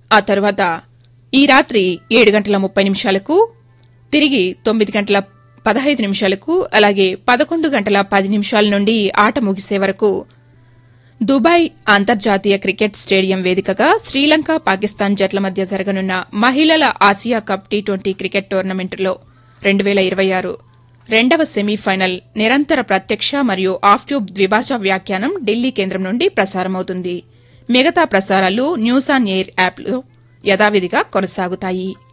ఆ తరువాత ఈ రాత్రి ఏడు గంటల ముప్పై నిమిషాలకు తిరిగి తొమ్మిది గంటల పదహైదు నిమిషాలకు అలాగే పదకొండు గంటల పది నిమిషాల నుండి ఆట ముగిసే వరకు దుబాయ్ అంతర్జాతీయ క్రికెట్ స్టేడియం వేదికగా శ్రీలంక పాకిస్తాన్ జట్ల మధ్య జరగనున్న మహిళల Asia cup T twenty cricket టోర్నమెంటులో రెండు వేల ఇరవై ఆరు రెండవ సెమీఫైనల్ నిరంతర ప్రత్యక్ష మరియు ఆఫ్ ట్యూబ్ ద్విభాషా వ్యాఖ్యానం ఢిల్లీ కేంద్రం నుండి ప్రసారమవుతుంది మిగతా ప్రసారాలు న్యూస్ ఆన్ ఎయిర్ యాప్లో యథావిధిగా కొనసాగుతాయి